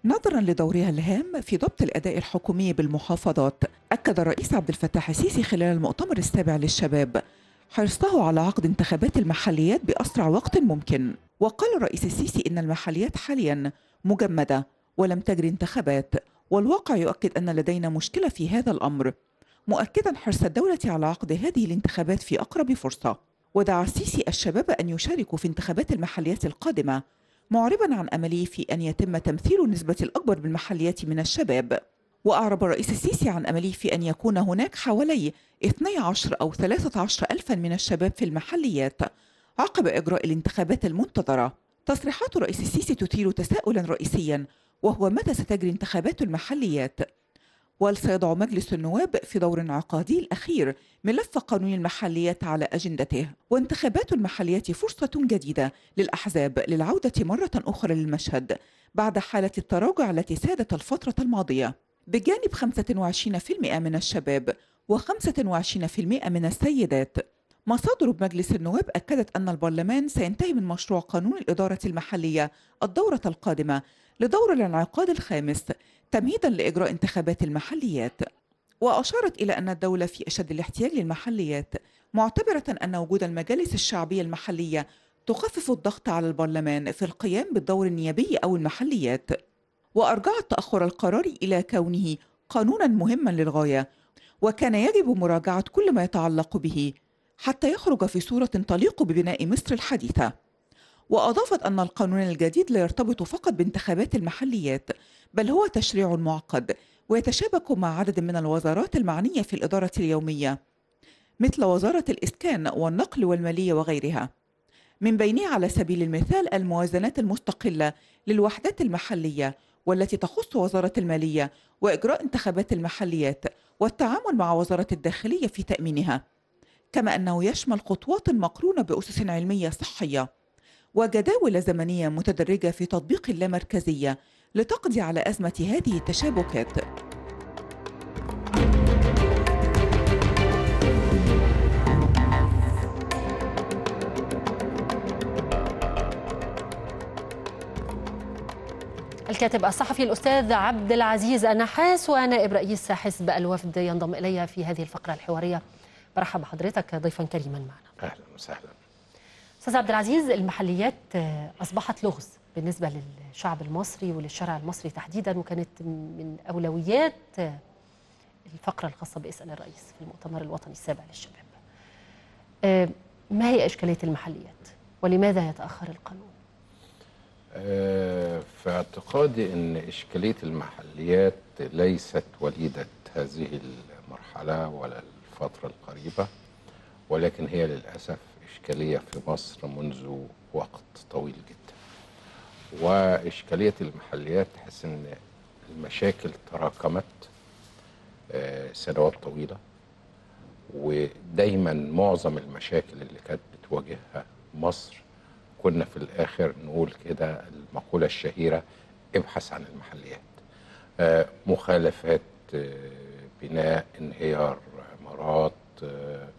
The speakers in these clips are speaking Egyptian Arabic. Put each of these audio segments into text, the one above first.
نظرا لدورها الهام في ضبط الاداء الحكومي بالمحافظات اكد الرئيس عبد الفتاح السيسي خلال المؤتمر السابع للشباب حرصه على عقد انتخابات المحليات باسرع وقت ممكن وقال الرئيس السيسي ان المحليات حاليا مجمده ولم تجري انتخابات والواقع يؤكد ان لدينا مشكله في هذا الامر مؤكدا حرص الدوله على عقد هذه الانتخابات في اقرب فرصه ودعا السيسي الشباب ان يشاركوا في انتخابات المحليات القادمه معربا عن امله في ان يتم تمثيل النسبه الاكبر بالمحليات من الشباب وأعرب الرئيس السيسي عن أمله في أن يكون هناك حوالي 12 أو 13 ألفا من الشباب في المحليات عقب إجراء الانتخابات المنتظرة تصريحات الرئيس السيسي تثير تساؤلا رئيسيا وهو متى ستجري انتخابات المحليات وسيضع مجلس النواب في دور انعقادي الأخير ملف قانون المحليات على أجندته وانتخابات المحليات فرصة جديدة للأحزاب للعودة مرة أخرى للمشهد بعد حالة التراجع التي سادت الفترة الماضية بجانب 25% من الشباب و25% من السيدات مصادر بمجلس النواب أكدت أن البرلمان سينتهي من مشروع قانون الإدارة المحلية الدورة القادمة لدور الانعقاد الخامس تمهيدا لإجراء انتخابات المحليات وأشارت إلى أن الدولة في أشد الاحتياج للمحليات معتبرة أن وجود المجالس الشعبية المحلية تخفف الضغط على البرلمان في القيام بالدور النيابي أو المحليات وأرجعت تأخر القرار إلى كونه قانونا مهما للغاية وكان يجب مراجعة كل ما يتعلق به حتى يخرج في صورة تليق ببناء مصر الحديثة وأضافت أن القانون الجديد لا يرتبط فقط بانتخابات المحليات بل هو تشريع معقد ويتشابك مع عدد من الوزارات المعنية في الإدارة اليومية مثل وزارة الإسكان والنقل والمالية وغيرها من بينها على سبيل المثال الموازنات المستقلة للوحدات المحلية والتي تخص وزارة المالية وإجراء انتخابات المحليات والتعامل مع وزارة الداخلية في تأمينها كما أنه يشمل خطوات مقرونة بأسس علمية صحية وجداول زمنية متدرجة في تطبيق اللامركزية لتقضي على أزمة هذه التشابكات الكاتب الصحفي الأستاذ عبد العزيز النحاس ونائب رئيس حزب الوفد ينضم إلي في هذه الفقرة الحوارية برحب بحضرتك ضيفا كريما معنا أهلا وسهلا أستاذ عبد العزيز المحليات أصبحت لغز بالنسبة للشعب المصري وللشارع المصري تحديدا وكانت من أولويات الفقرة الخاصة باسأل الرئيس في المؤتمر الوطني السابع للشباب ما هي إشكالية المحليات ولماذا يتأخر القانون؟ في اعتقادي ان اشكاليه المحليات ليست وليده هذه المرحله ولا الفتره القريبه ولكن هي للاسف اشكاليه في مصر منذ وقت طويل جدا واشكاليه المحليات تحس ان المشاكل تراكمت سنوات طويله ودايما معظم المشاكل اللي كانت بتواجهها مصر كنا في الاخر نقول كده المقوله الشهيره ابحث عن المحليات آه مخالفات آه بناء انهيار عمارات آه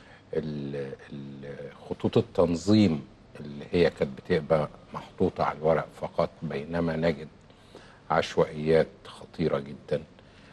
خطوط التنظيم اللي هي كانت بتبقى محطوطه على الورق فقط بينما نجد عشوائيات خطيره جدا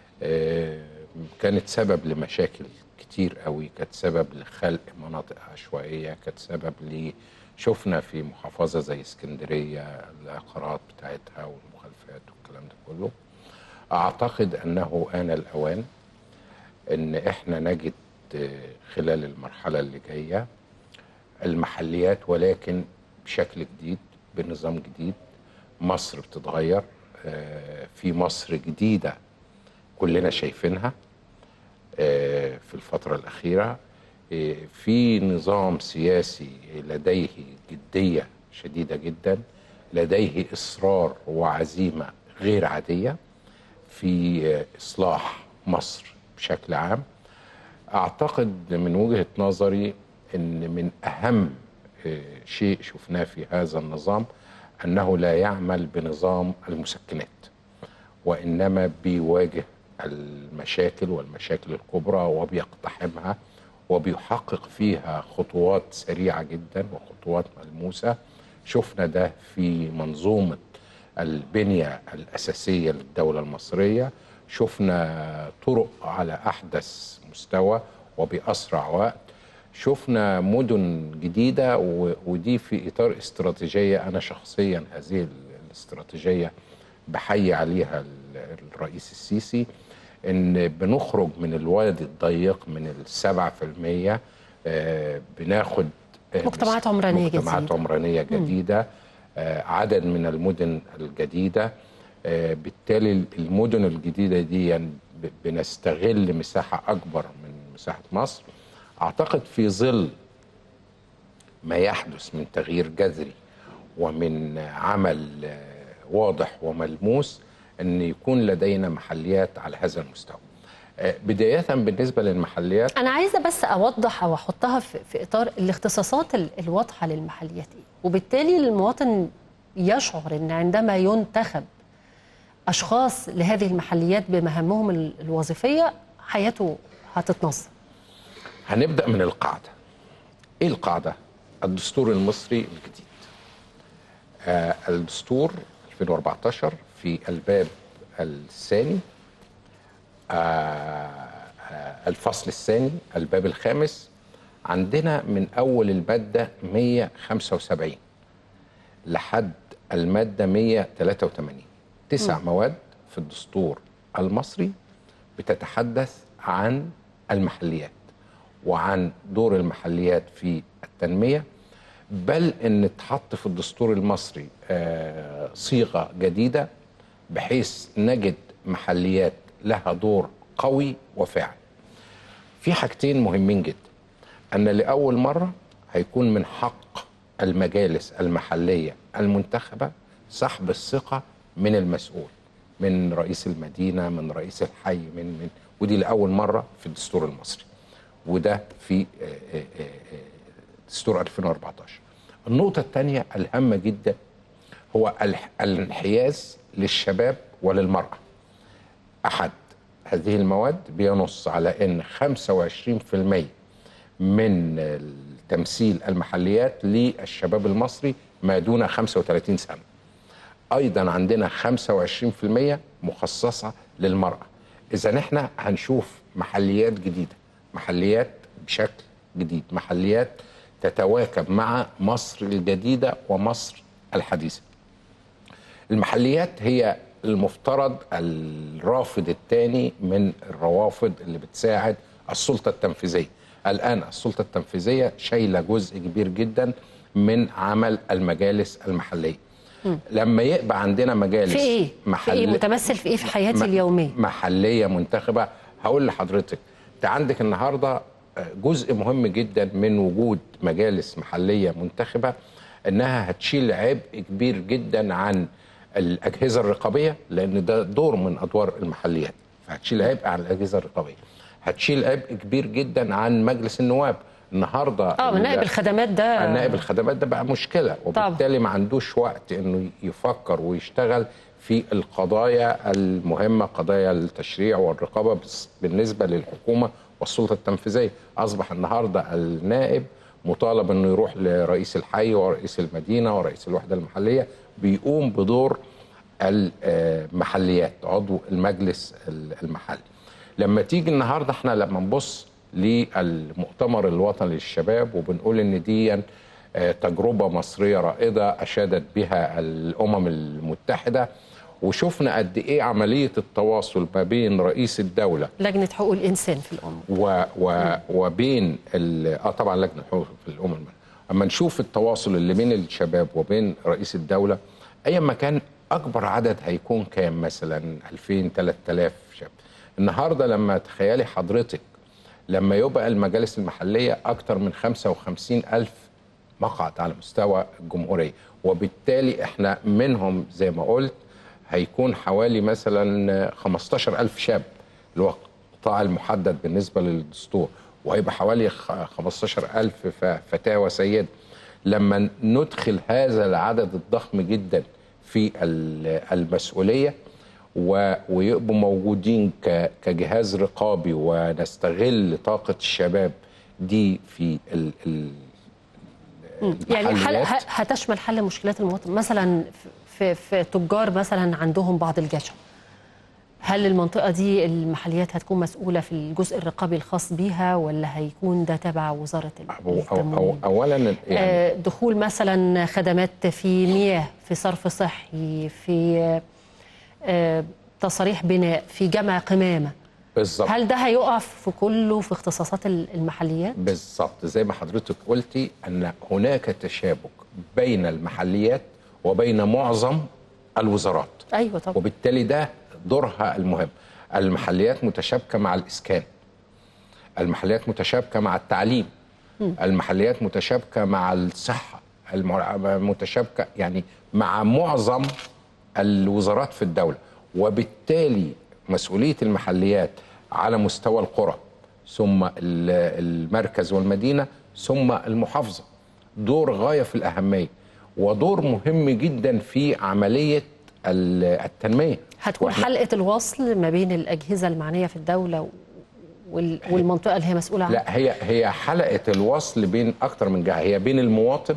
كانت سبب لمشاكل كتير قوي كانت سبب لخلق مناطق عشوائيه كانت سبب ل شفنا في محافظة زي اسكندرية العقارات بتاعتها والمخالفات والكلام ده كله أعتقد أنه آن الأوان أن إحنا نجد خلال المرحلة اللي جاية المحليات ولكن بشكل جديد بنظام جديد مصر بتتغير في مصر جديدة كلنا شايفينها في الفترة الأخيرة في نظام سياسي لديه جدية شديدة جدا لديه إصرار وعزيمة غير عادية في إصلاح مصر بشكل عام أعتقد من وجهة نظري أن من أهم شيء شفناه في هذا النظام أنه لا يعمل بنظام المسكنات وإنما بيواجه المشاكل والمشاكل الكبرى وبيقتحمها وبيحقق فيها خطوات سريعة جدا وخطوات ملموسة شفنا ده في منظومة البنيه الاساسيه للدوله المصريه شفنا طرق على احدث مستوى وباسرع وقت شفنا مدن جديده و- ودي في اطار استراتيجيه انا شخصيا هذه الاستراتيجيه بحيي عليها ال- الرئيس السيسي ان بنخرج من الوادي الضيق من السبعة في المية آه، بناخد آه، مجتمعات عمرانية مجتمعات جديدة. عمرانية جديدة آه، عدد من المدن الجديدة آه، بالتالي المدن الجديدة دي يعني ب- بنستغل مساحة أكبر من مساحة مصر أعتقد في ظل ما يحدث من تغيير جذري ومن عمل آه، واضح وملموس ان يكون لدينا محليات على هذا المستوى آه، بدايه بالنسبه للمحليات انا عايزه بس اوضح او احطها في, في اطار الاختصاصات ال- الواضحه للمحليات ايه وبالتالي المواطن يشعر ان عندما ينتخب اشخاص لهذه المحليات بمهامهم ال- الوظيفيه حياته هتتنظم هنبدا من القاعده ايه القاعده الدستور المصري الجديد آه الدستور 2014 في الباب الثاني آه آه الفصل الثاني الباب الخامس عندنا من اول الماده 175 لحد الماده 183 تسع مواد في الدستور المصري بتتحدث عن المحليات وعن دور المحليات في التنميه بل ان اتحط في الدستور المصري آه، صيغه جديده بحيث نجد محليات لها دور قوي وفاعل. في حاجتين مهمين جدا ان لاول مره هيكون من حق المجالس المحليه المنتخبه سحب الثقه من المسؤول من رئيس المدينه من رئيس الحي من من ودي لاول مره في الدستور المصري وده في آه، آه، آه، آه، دستور 2014 النقطه الثانيه الهامه جدا هو الح- الانحياز للشباب وللمراه احد هذه المواد بينص على ان 25% من تمثيل المحليات للشباب المصري ما دون 35 سنه. ايضا عندنا 25% مخصصه للمراه. اذا احنا هنشوف محليات جديده، محليات بشكل جديد، محليات تتواكب مع مصر الجديده ومصر الحديثه. المحليات هي المفترض الرافد الثاني من الروافد اللي بتساعد السلطه التنفيذيه. الان السلطه التنفيذيه شايله جزء كبير جدا من عمل المجالس المحليه. لما يبقى عندنا مجالس في ايه؟ في ايه متمثل في ايه في حياتي م- اليوميه؟ محليه منتخبه هقول لحضرتك انت عندك النهارده آه، جزء مهم جدا من وجود مجالس محليه منتخبه انها هتشيل عبء كبير جدا عن الاجهزه الرقابيه لان ده دور من ادوار المحليات فهتشيل عبء عن الاجهزه الرقابيه هتشيل عبء كبير جدا عن مجلس النواب النهارده اه من نائب ال- الخدمات ده نائب الخدمات ده بقى مشكله وبالتالي ما عندوش وقت انه يفكر ويشتغل في القضايا المهمه قضايا التشريع والرقابه بس- بالنسبه للحكومه والسلطه التنفيذيه اصبح النهارده النائب مطالب انه يروح لرئيس الحي ورئيس المدينه ورئيس الوحده المحليه بيقوم بدور المحليات عضو المجلس المحلي لما تيجي النهارده احنا لما نبص للمؤتمر الوطني للشباب وبنقول ان دي آه، تجربه مصريه رائده اشادت بها الامم المتحده وشفنا قد ايه عمليه التواصل ما بين رئيس الدوله لجنه حقوق الانسان في الامم و و وبين ال- اه طبعا لجنه حقوق في الامم المتحدة. اما نشوف التواصل اللي بين الشباب وبين رئيس الدوله ايا ما كان اكبر عدد هيكون كام مثلا 2000 3000 شاب النهارده لما تخيلي حضرتك لما يبقى المجالس المحليه اكتر من 55 الف مقعد على مستوى الجمهوريه وبالتالي احنا منهم زي ما قلت هيكون حوالي مثلا 15 ألف شاب اللي هو القطاع المحدد بالنسبة للدستور وهيبقى حوالي خ- 15 ألف ف- فتاة وسيد لما ندخل هذا العدد الضخم جدا في ال- المسؤولية و- ويبقوا موجودين ك- كجهاز رقابي ونستغل طاقة الشباب دي في ال ال يعني حل المحليات. ه- هتشمل حل مشكلات المواطن مثلا في- في, في تجار مثلا عندهم بعض الجشع هل المنطقة دي المحليات هتكون مسؤولة في الجزء الرقابي الخاص بيها ولا هيكون ده تبع وزارة أو أو أو التموين؟ اولا يعني آه، دخول مثلا خدمات في مياه في صرف صحي في آه، آه، تصاريح بناء في جمع قمامة بالظبط هل ده هيقع في كله في اختصاصات المحليات؟ بالظبط زي ما حضرتك قلتي ان هناك تشابك بين المحليات وبين معظم الوزارات ايوه طبعا وبالتالي ده دورها المهم المحليات متشابكه مع الاسكان المحليات متشابكه مع التعليم المحليات متشابكه مع الصحه المع- متشابكه يعني مع معظم الوزارات في الدوله وبالتالي مسؤوليه المحليات على مستوى القرى ثم ال- المركز والمدينه ثم المحافظه دور غايه في الاهميه ودور مهم جدا في عمليه ال- التنميه هتكون وإحنا- حلقة الوصل ما بين الأجهزة المعنية في الدولة وال- والمنطقة اللي هي مسؤولة عنها لا هي هي حلقه الوصل بين اكتر من جهه هي بين المواطن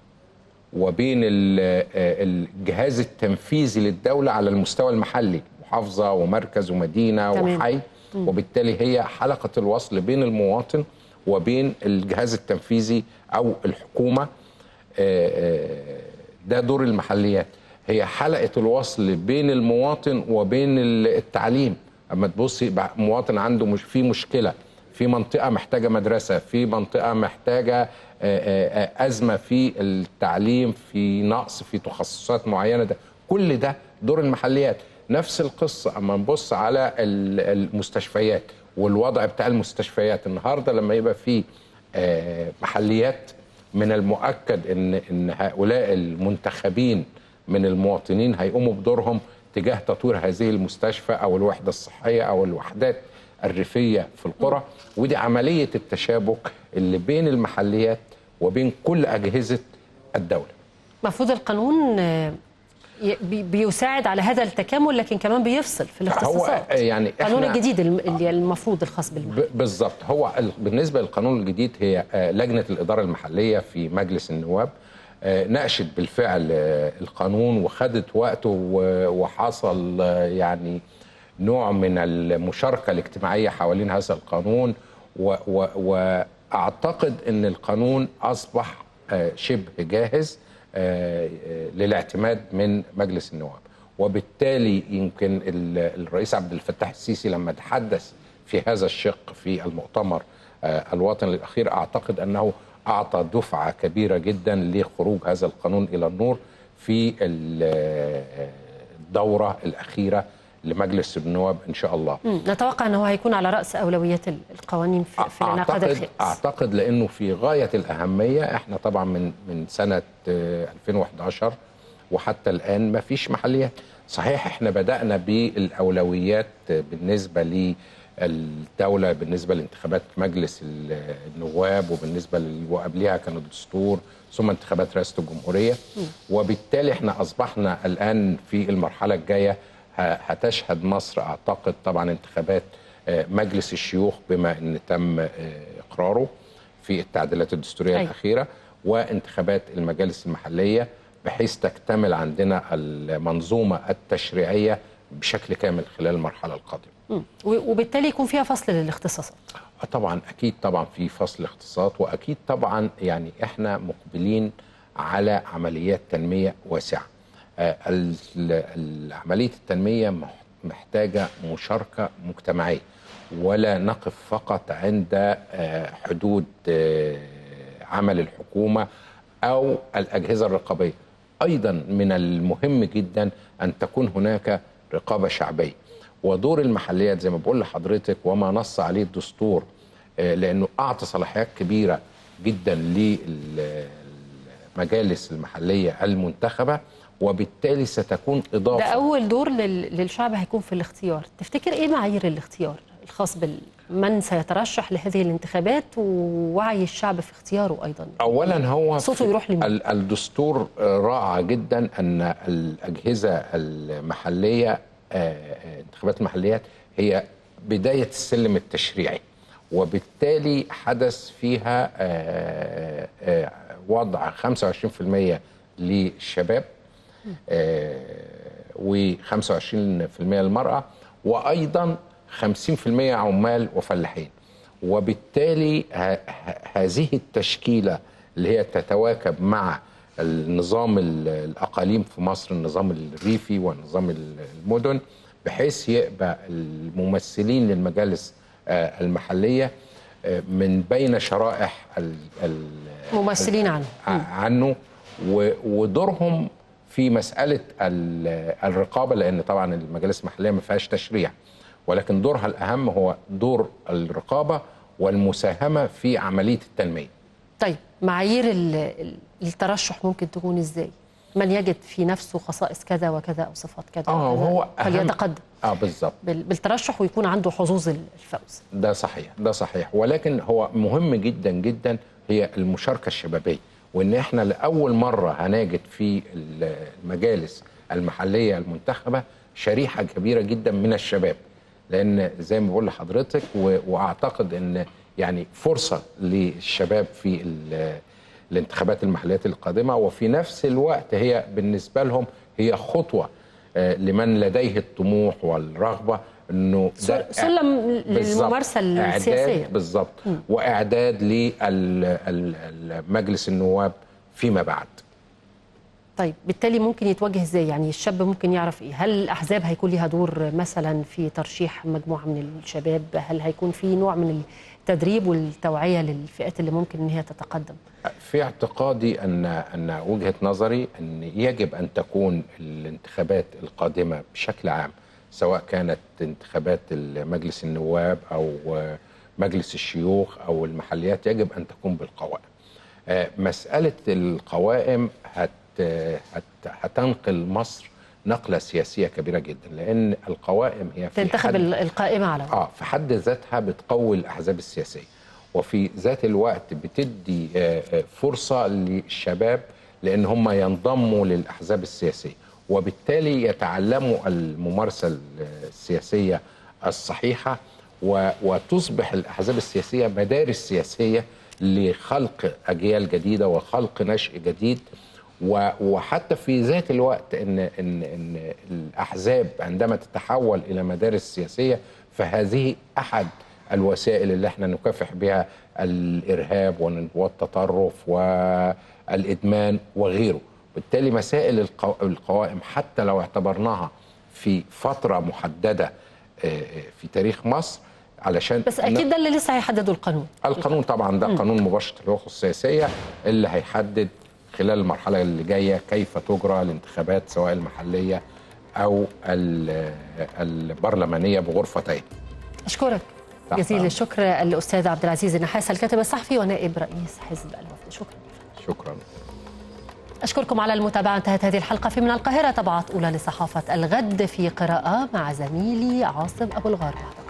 وبين ال- آه، الجهاز التنفيذي للدوله على المستوى المحلي محافظه ومركز ومدينه تمام. وحي وبالتالي هي حلقه الوصل بين المواطن وبين الجهاز التنفيذي او الحكومه آه، آه، ده دور المحليات هي حلقه الوصل بين المواطن وبين ال- التعليم اما تبصي بقى مواطن عنده مش في مشكله في منطقه محتاجه مدرسه في منطقه محتاجه آه، آه، آه، ازمه في التعليم في نقص في تخصصات معينه ده كل ده دور المحليات نفس القصه اما نبص على ال- المستشفيات والوضع بتاع المستشفيات النهارده لما يبقى في آه، محليات من المؤكد ان ان هؤلاء المنتخبين من المواطنين هيقوموا بدورهم تجاه تطوير هذه المستشفى او الوحده الصحيه او الوحدات الريفيه في القرى ودي عمليه التشابك اللي بين المحليات وبين كل اجهزه الدوله. المفروض القانون آه، ي- بي- بيساعد على هذا التكامل لكن كمان بيفصل في الاختصاصات هو يعني القانون إحنا- الجديد الم- اللي المفروض الخاص بالمحل ب- بالظبط هو ال- بالنسبه للقانون الجديد هي آه، لجنه الاداره المحليه في مجلس النواب آه، ناقشت بالفعل آه، القانون وخدت وقته و- وحصل آه، يعني نوع من المشاركه الاجتماعيه حوالين هذا القانون و- و- واعتقد ان القانون اصبح آه، شبه جاهز آه، آه، للاعتماد من مجلس النواب وبالتالي يمكن ال- الرئيس عبد الفتاح السيسي لما تحدث في هذا الشق في المؤتمر آه، الوطني الاخير اعتقد انه اعطى دفعه كبيره جدا لخروج هذا القانون الى النور في ال- آه، الدوره الاخيره لمجلس النواب ان شاء الله. مم. نتوقع انه هيكون على راس اولويات ال- القوانين في, في الانعقاد اعتقد الخامس اعتقد لانه في غايه الاهميه احنا طبعا من من سنه آه، 2011 وحتى الان ما فيش محليات صحيح احنا بدانا بالاولويات آه، بالنسبه للدوله بالنسبه لانتخابات مجلس ال- النواب وبالنسبه لل- وقبلها كان الدستور ثم انتخابات رئاسه الجمهوريه وبالتالي احنا اصبحنا الان في المرحله الجايه ه- هتشهد مصر اعتقد طبعا انتخابات آه، مجلس الشيوخ بما ان تم آه، اقراره في التعديلات الدستوريه أيوة. الاخيره وانتخابات المجالس المحليه بحيث تكتمل عندنا المنظومه التشريعيه بشكل كامل خلال المرحله القادمه. مم. و- وبالتالي يكون فيها فصل للاختصاصات آه طبعا اكيد طبعا في فصل اختصاصات واكيد طبعا يعني احنا مقبلين على عمليات تنميه واسعه. آه، ال- ال- عمليه التنميه مح- محتاجه مشاركه مجتمعيه ولا نقف فقط عند آه، حدود آه، عمل الحكومه او الاجهزه الرقابيه. ايضا من المهم جدا ان تكون هناك رقابه شعبيه. ودور المحليات زي ما بقول لحضرتك وما نص عليه الدستور آه، لانه اعطى صلاحيات كبيره جدا للمجالس المحليه المنتخبه وبالتالي ستكون ده اضافه اول دور لل- للشعب هيكون في الاختيار تفتكر ايه معايير الاختيار الخاص بمن سيترشح لهذه الانتخابات ووعي الشعب في اختياره ايضا اولا هو صوته في- يروح لمين؟ ال- الدستور آه، راعى جدا ان الاجهزه المحليه آه، آه، انتخابات المحليات هي بدايه السلم التشريعي وبالتالي حدث فيها آه، آه، وضع 25% للشباب و25% للمراه وايضا 50% عمال وفلاحين وبالتالي ه- ه- هذه التشكيله اللي هي تتواكب مع النظام ال- الاقاليم في مصر النظام الريفي ونظام المدن بحيث يبقى الممثلين للمجالس آه، المحليه آه، من بين شرائح ال- ال- ممثلين عنه ع- عنه و- ودورهم في مساله ال- الرقابه لان طبعا المجالس المحليه ما فيهاش تشريع ولكن دورها الاهم هو دور الرقابه والمساهمه في عمليه التنميه. طيب معايير ال- ال- الترشح ممكن تكون ازاي؟ من يجد في نفسه خصائص كذا وكذا او صفات كذا اه وكذا هو أهم- فليتقدم اه بالظبط بال- بالترشح ويكون عنده حظوظ الفوز ده صحيح ده صحيح ولكن هو مهم جدا جدا هي المشاركه الشبابيه وان احنا لاول مره هنجد في المجالس المحليه المنتخبه شريحه كبيره جدا من الشباب لان زي ما بقول لحضرتك و- واعتقد ان يعني فرصه للشباب في ال- الانتخابات المحليات القادمه وفي نفس الوقت هي بالنسبه لهم هي خطوه آه، لمن لديه الطموح والرغبه انه ده سل- سلم بالظبط. للممارسه إعداد- السياسيه بالظبط واعداد لمجلس النواب فيما بعد طيب بالتالي ممكن يتوجه ازاي يعني الشاب ممكن يعرف ايه هل الاحزاب هيكون ليها دور مثلا في ترشيح مجموعه من الشباب هل هيكون في نوع من التدريب والتوعيه للفئات اللي ممكن ان هي تتقدم في اعتقادي ان ان وجهه نظري ان يجب ان تكون الانتخابات القادمه بشكل عام سواء كانت انتخابات مجلس النواب او مجلس الشيوخ او المحليات يجب ان تكون بالقوائم. آه، مساله القوائم هت هت هتنقل مصر نقله سياسيه كبيره جدا لان القوائم هي في تنتخب حد- ال- القائمه على اه في حد ذاتها بتقوي الاحزاب السياسيه وفي ذات الوقت بتدي آه، آه، فرصه للشباب لان هم ينضموا للاحزاب السياسيه وبالتالي يتعلموا الممارسه السياسيه الصحيحه و- وتصبح الاحزاب السياسيه مدارس سياسيه لخلق اجيال جديده وخلق نشء جديد و- وحتى في ذات الوقت ان ان ان الاحزاب عندما تتحول الى مدارس سياسيه فهذه احد الوسائل اللي احنا نكافح بها الارهاب ون- والتطرف والادمان وغيره بالتالي مسائل القو- القوائم حتى لو اعتبرناها في فتره محدده آه، آه، في تاريخ مصر علشان بس اكيد ده اللي لسه هيحدده القانون القانون طبعا ده قانون مباشره الحقوق السياسيه اللي هيحدد خلال المرحله اللي جايه كيف تجرى الانتخابات سواء المحليه او ال- البرلمانيه بغرفتين اشكرك تحت جزيل أمرك. الشكر الاستاذ عبد العزيز النحاس الكاتب الصحفي ونائب رئيس حزب الوفد شكرا شكرا أشكركم على المتابعة انتهت هذه الحلقة في من القاهرة طبعات أولى لصحافة الغد في قراءة مع زميلي عاصم أبو الغار